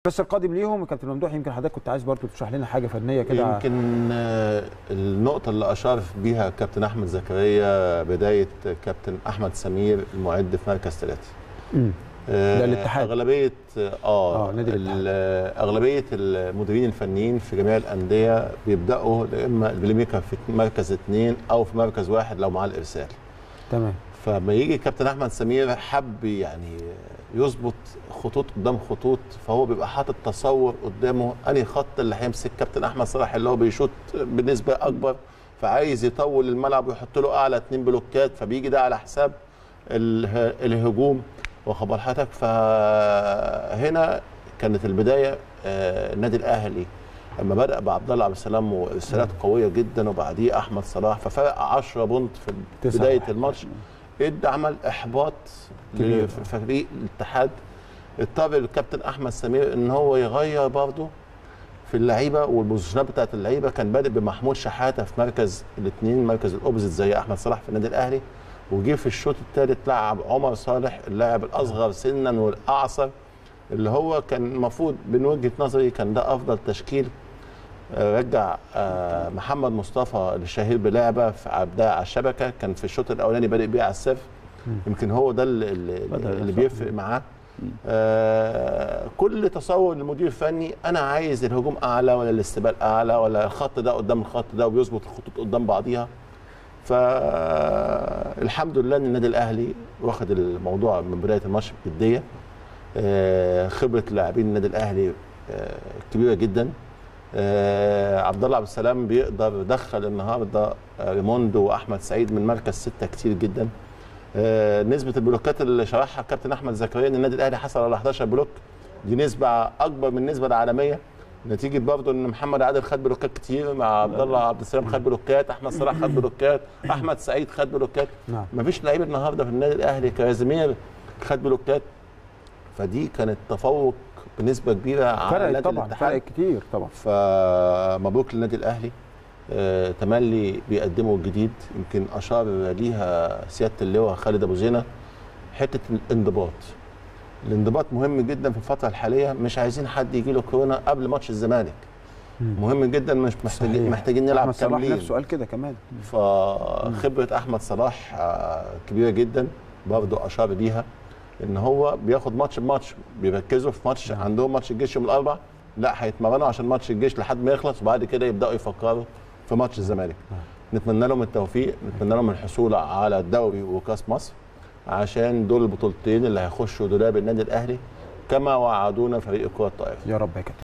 بس القادم ليهم كابتن ممدوح يمكن حضرتك كنت عايز برضه تشرح لنا حاجه فنيه كده يمكن آه، النقطة اللي أشار بيها كابتن أحمد زكريا بداية كابتن أحمد سمير المعد في مركز ثلاثة مم. آه، ده الاتحاد. أغلبية آه، آه نادي الاتحاد. ال- أغلبية المديرين الفنيين في جميع الأندية بيبدأوا يا إما البلاي ميكر في مركز اثنين أو في مركز واحد لو معاه الإرسال تمام فما يجي كابتن احمد سمير حب يعني يظبط خطوط قدام خطوط فهو بيبقى حاطط تصور قدامه انهي خط اللي هيمسك كابتن احمد صلاح اللي هو بيشوط بنسبه اكبر فعايز يطول الملعب ويحط له اعلى اتنين بلوكات فبيجي ده على حساب اله- الهجوم واخد بال حضرتك فهنا كانت البدايه آه، النادي الاهلي لما بدا بعبد الله عبد السلام وارسالات قويه جدا وبعديه احمد صلاح ففرق 10 بونت في تسعة بدايه واحد. الماتش ادى عمل احباط كبير. لفريق الاتحاد اضطر الكابتن احمد سمير ان هو يغير برضه في اللعيبه والبوزيشنات بتاعت اللعيبه كان بادئ بمحمود شحاته في مركز الاثنين مركز الاوبزيت زي احمد صلاح في النادي الاهلي وجه في الشوط الثالث لعب عمر صالح اللاعب الاصغر سنا والاعصر اللي هو كان المفروض من وجهه نظري كان ده افضل تشكيل آه، رجع آه، محمد مصطفى الشهير بلعبه في عبدها على الشبكه كان في الشوط الاولاني بادئ بيه على السيرف يمكن هو ده اللي, اللي, بدأ اللي يحصل. بيفرق معاه آه كل تصور المدير الفني انا عايز الهجوم اعلى ولا الاستقبال اعلى ولا الخط ده قدام الخط ده وبيظبط الخطوط قدام بعضيها فالحمد لله ان النادي الاهلي واخد الموضوع من بدايه الماتش بجديه آه خبره لاعبين النادي الاهلي آه كبيره جدا آه عبد الله عبد السلام بيقدر يدخل النهارده آه، ريموندو واحمد سعيد من مركز سته كتير جدا آه، نسبه البلوكات اللي شرحها الكابتن احمد زكريا ان النادي الاهلي حصل على 11 بلوك دي نسبه اكبر من النسبه العالميه نتيجه برضه ان محمد عادل خد بلوكات كتير مع عبد الله عبد السلام خد بلوكات احمد صلاح خد بلوكات احمد سعيد خد بلوكات نعم مفيش لعيب النهارده في النادي الاهلي كازيمير خد بلوكات فدي كانت تفوق بنسبه كبيره على فرقت نادي طبعا الاتحاد فرقت كتير طبعا فمبروك للنادي الاهلي آه، تملي بيقدموا الجديد يمكن اشار ليها سياده اللواء خالد ابو زينه حته الانضباط الانضباط مهم جدا في الفتره الحاليه مش عايزين حد يجي له كورونا قبل ماتش الزمالك مهم جدا مش محتاجين صحيح. محتاجين نلعب احمد صلاح كاملين نفسه قال كده كمان فخبره احمد صلاح آه، كبيره جدا برضه اشار بيها ان هو بياخد ماتش بماتش بيركزوا في ماتش عندهم ماتش الجيش يوم الاربع لا هيتمرنوا عشان ماتش الجيش لحد ما يخلص وبعد كده يبداوا يفكروا في ماتش الزمالك نتمنى لهم التوفيق نتمنى لهم الحصول على الدوري وكاس مصر عشان دول البطولتين اللي هيخشوا دولاب النادي الاهلي كما وعدونا فريق الكره الطائره يا رب يا كابتن